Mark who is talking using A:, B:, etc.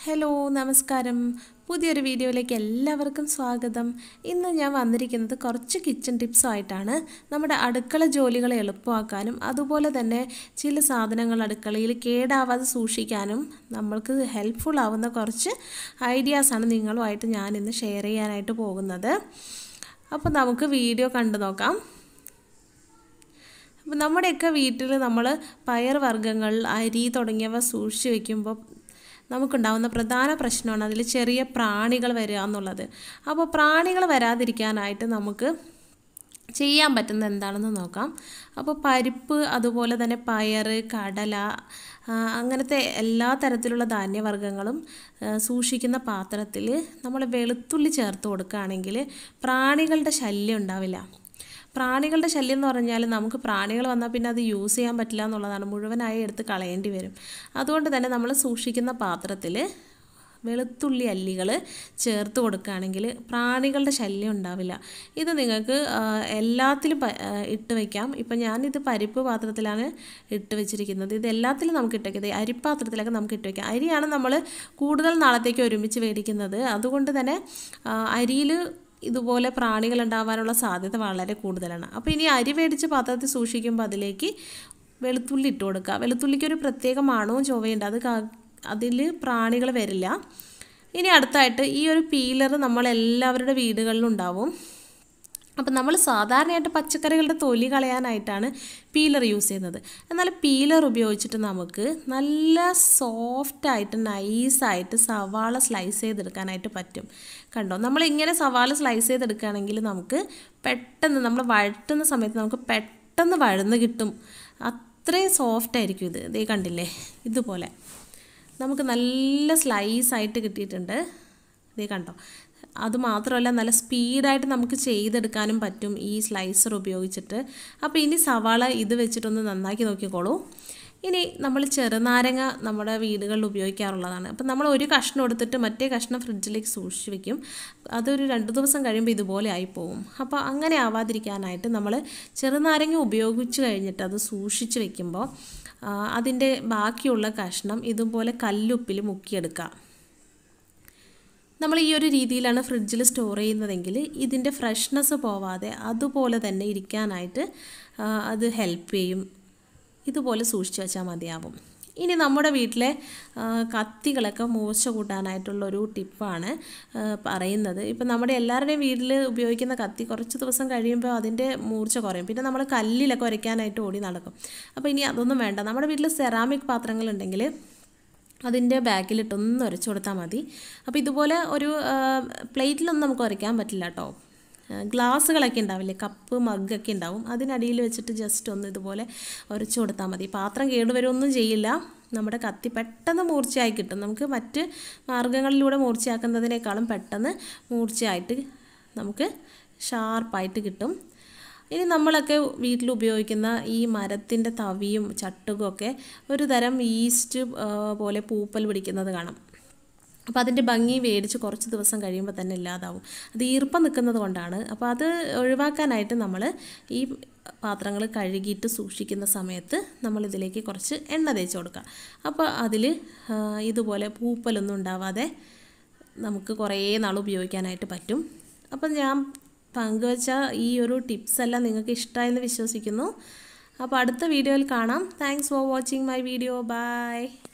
A: hello നമസ്കാരം പുതിയൊരു വീഡിയോയിലേക്ക് എല്ലാവർക്കും സ്വാഗതം ഇന്ന് ഞാൻ വന്നിരിക്കുന്നത് കുറച്ച് കിച്ചൺ ടിപ്സുമായിട്ടാണ് നമ്മുടെ അടുക്കള ജോലികൾ എളുപ്പമാക്കാനും അതുപോലെ തന്നെ ചില സാധനങ്ങൾ അടുക്കളയിൽ കേടാവാതെ സൂക്ഷിക്കാനും നമ്മൾക്ക് ഹെൽപ്ഫുൾ ആവുന്ന കുറച്ച് ഐഡിയാസാണ് നിങ്ങളുമായിട്ട് ഞാൻ ഇന്ന് ഷെയർ ചെയ്യാനായിട്ട് പോകുന്നത് അപ്പോൾ നമുക്ക് വീഡിയോ കണ്ടു നോക്കാം അപ്പം നമ്മുടെയൊക്കെ വീട്ടിൽ നമ്മൾ പയർ വർഗ്ഗങ്ങൾ അരി തുടങ്ങിയവ സൂക്ഷിച്ച് വെക്കുമ്പോൾ നമുക്കുണ്ടാകുന്ന പ്രധാന പ്രശ്നമാണ് അതിൽ ചെറിയ പ്രാണികൾ വരിക എന്നുള്ളത് അപ്പോൾ പ്രാണികൾ വരാതിരിക്കാനായിട്ട് നമുക്ക് ചെയ്യാൻ പറ്റുന്ന എന്താണെന്ന് നോക്കാം അപ്പോൾ പരിപ്പ് അതുപോലെ തന്നെ പയർ കടല അങ്ങനത്തെ എല്ലാ തരത്തിലുള്ള ധാന്യവർഗ്ഗങ്ങളും സൂക്ഷിക്കുന്ന പാത്രത്തിൽ നമ്മൾ വെളുത്തുള്ളി ചേർത്ത് കൊടുക്കുകയാണെങ്കിൽ പ്രാണികളുടെ ശല്യം ഉണ്ടാവില്ല പ്രാണികളുടെ ശല്യം എന്ന് പറഞ്ഞാൽ നമുക്ക് പ്രാണികൾ വന്നാൽ പിന്നെ അത് യൂസ് ചെയ്യാൻ പറ്റില്ല എന്നുള്ളതാണ് മുഴുവനായി എടുത്ത് കളയേണ്ടി വരും അതുകൊണ്ട് തന്നെ നമ്മൾ സൂക്ഷിക്കുന്ന പാത്രത്തിൽ വെളുത്തുള്ളി അല്ലികൾ ചേർത്ത് കൊടുക്കുകയാണെങ്കിൽ പ്രാണികളുടെ ശല്യം ഉണ്ടാവില്ല ഇത് നിങ്ങൾക്ക് എല്ലാത്തിലും ഇട്ട് വയ്ക്കാം ഇപ്പം ഞാനിത് പരിപ്പ് പാത്രത്തിലാണ് ഇട്ട് വെച്ചിരിക്കുന്നത് ഇത് എല്ലാത്തിലും നമുക്ക് ഇട്ട് വയ്ക്കാം അരിപ്പാത്രത്തിലൊക്കെ നമുക്ക് ഇട്ട് വയ്ക്കാം അരിയാണ് നമ്മൾ കൂടുതൽ നാളത്തേക്ക് ഒരുമിച്ച് മേടിക്കുന്നത് അതുകൊണ്ട് തന്നെ അരിയിൽ ഇതുപോലെ പ്രാണികൾ ഉണ്ടാവാനുള്ള സാധ്യത വളരെ കൂടുതലാണ് അപ്പോൾ ഇനി അരി മേടിച്ച് പാത്രത്തിൽ സൂക്ഷിക്കുമ്പോൾ അതിലേക്ക് വെളുത്തുള്ളി ഇട്ട് കൊടുക്കുക വെളുത്തുള്ളിക്ക് ഒരു പ്രത്യേക മണവും ചൊവ്വയുണ്ട് അത് അതിൽ പ്രാണികൾ വരില്ല ഇനി അടുത്തായിട്ട് ഈ ഒരു പീലർ നമ്മളെല്ലാവരുടെ വീടുകളിലും ഉണ്ടാവും അപ്പം നമ്മൾ സാധാരണയായിട്ട് പച്ചക്കറികളുടെ തൊലി കളയാനായിട്ടാണ് പീലർ യൂസ് ചെയ്യുന്നത് എന്നാൽ പീലർ ഉപയോഗിച്ചിട്ട് നമുക്ക് നല്ല സോഫ്റ്റായിട്ട് നൈസായിട്ട് സവാള സ്ലൈസ് ചെയ്തെടുക്കാനായിട്ട് പറ്റും കണ്ടോ നമ്മൾ ഇങ്ങനെ സവാള സ്ലൈസ് ചെയ്തെടുക്കുകയാണെങ്കിൽ നമുക്ക് പെട്ടെന്ന് നമ്മൾ വഴറ്റുന്ന സമയത്ത് നമുക്ക് പെട്ടെന്ന് വഴന്ന് കിട്ടും അത്രയും സോഫ്റ്റ് ആയിരിക്കും ഇത് ഇതേ കണ്ടില്ലേ ഇതുപോലെ നമുക്ക് നല്ല സ്ലൈസ് ആയിട്ട് കിട്ടിയിട്ടുണ്ട് ഇതേ കണ്ടോ അതുമാത്രമല്ല നല്ല സ്പീഡായിട്ട് നമുക്ക് ചെയ്തെടുക്കാനും പറ്റും ഈ സ്ലൈസർ ഉപയോഗിച്ചിട്ട് അപ്പോൾ ഇനി സവാള ഇത് വെച്ചിട്ടൊന്ന് നന്നാക്കി നോക്കിക്കോളൂ ഇനി നമ്മൾ ചെറുനാരങ്ങ നമ്മുടെ വീടുകളിൽ ഉപയോഗിക്കാറുള്ളതാണ് അപ്പം നമ്മൾ ഒരു കഷ്ണം എടുത്തിട്ട് മറ്റേ കഷ്ണം ഫ്രിഡ്ജിലേക്ക് സൂക്ഷിച്ച് വെക്കും അതൊരു രണ്ട് ദിവസം കഴിയുമ്പോൾ ഇതുപോലെ ആയിപ്പോവും അപ്പോൾ അങ്ങനെ ആവാതിരിക്കാനായിട്ട് നമ്മൾ ചെറുനാരങ്ങ ഉപയോഗിച്ച് കഴിഞ്ഞിട്ട് അത് സൂക്ഷിച്ച് വെക്കുമ്പോൾ അതിൻ്റെ ബാക്കിയുള്ള കഷ്ണം ഇതുപോലെ കല്ലുപ്പിൽ മുക്കിയെടുക്കാം നമ്മൾ ഈ ഒരു രീതിയിലാണ് ഫ്രിഡ്ജിൽ സ്റ്റോർ ചെയ്യുന്നതെങ്കിൽ ഇതിൻ്റെ ഫ്രഷ്നെസ് പോവാതെ അതുപോലെ തന്നെ ഇരിക്കാനായിട്ട് അത് ഹെൽപ്പ് ചെയ്യും ഇതുപോലെ സൂക്ഷിച്ച് വെച്ചാൽ മതിയാവും ഇനി നമ്മുടെ വീട്ടിലെ കത്തികളൊക്കെ മൂർച്ച കൂട്ടാനായിട്ടുള്ളൊരു ടിപ്പാണ് പറയുന്നത് ഇപ്പം നമ്മുടെ എല്ലാവരുടെയും വീട്ടിൽ ഉപയോഗിക്കുന്ന കത്തി കുറച്ച് ദിവസം കഴിയുമ്പോൾ അതിൻ്റെ മൂർച്ച കുറയും പിന്നെ നമ്മൾ കല്ലിലൊക്കെ വരയ്ക്കാനായിട്ട് ഓടി നടക്കും അപ്പോൾ ഇനി അതൊന്നും വേണ്ട നമ്മുടെ വീട്ടിൽ സെറാമിക് പാത്രങ്ങളുണ്ടെങ്കിൽ അതിൻ്റെ ബാക്കിലിട്ടൊന്ന് ഉരച്ചു കൊടുത്താൽ മതി അപ്പോൾ ഇതുപോലെ ഒരു പ്ലേറ്റിലൊന്നും നമുക്ക് ഉരയ്ക്കാൻ പറ്റില്ല കേട്ടോ ഗ്ലാസ്സുകളൊക്കെ ഉണ്ടാവില്ലേ കപ്പ് മഗ്ഗൊക്കെ ഉണ്ടാവും അതിനടിയിൽ വെച്ചിട്ട് ജസ്റ്റ് ഒന്ന് ഇതുപോലെ ഉരച്ചു കൊടുത്താൽ മതി പാത്രം കേടുവരുമൊന്നും ചെയ്യില്ല നമ്മുടെ കത്തി പെട്ടെന്ന് മൂർച്ചയായി കിട്ടും നമുക്ക് മറ്റ് മാർഗ്ഗങ്ങളിലൂടെ മൂർച്ചയാക്കുന്നതിനേക്കാളും പെട്ടെന്ന് മൂർച്ചയായിട്ട് നമുക്ക് ഷാർപ്പായിട്ട് കിട്ടും ഇനി നമ്മളൊക്കെ വീട്ടിൽ ഉപയോഗിക്കുന്ന ഈ മരത്തിൻ്റെ തവിയും ചട്ടുകും ഒക്കെ ഒരു തരം ഈസ്റ്റ് പോലെ പൂപ്പൽ പിടിക്കുന്നത് കാണാം അപ്പോൾ അതിൻ്റെ ഭംഗി മേടിച്ച് കുറച്ച് ദിവസം കഴിയുമ്പോൾ തന്നെ ഇല്ലാതാവും അത് ഈർപ്പം നിൽക്കുന്നത് കൊണ്ടാണ് അപ്പോൾ അത് ഒഴിവാക്കാനായിട്ട് നമ്മൾ ഈ പാത്രങ്ങൾ കഴുകിയിട്ട് സൂക്ഷിക്കുന്ന സമയത്ത് നമ്മൾ ഇതിലേക്ക് കുറച്ച് എണ്ണ തേച്ച് കൊടുക്കുക അപ്പോൾ അതിൽ ഇതുപോലെ പൂപ്പലൊന്നും ഉണ്ടാവാതെ നമുക്ക് കുറേ നാൾ ഉപയോഗിക്കാനായിട്ട് പറ്റും അപ്പം ഞാൻ പങ്കുവച്ച ഈ ഒരു ടിപ്സ് എല്ലാം നിങ്ങൾക്ക് ഇഷ്ടമായെന്ന് വിശ്വസിക്കുന്നു അപ്പോൾ അടുത്ത വീഡിയോയിൽ കാണാം thanks for watching my video by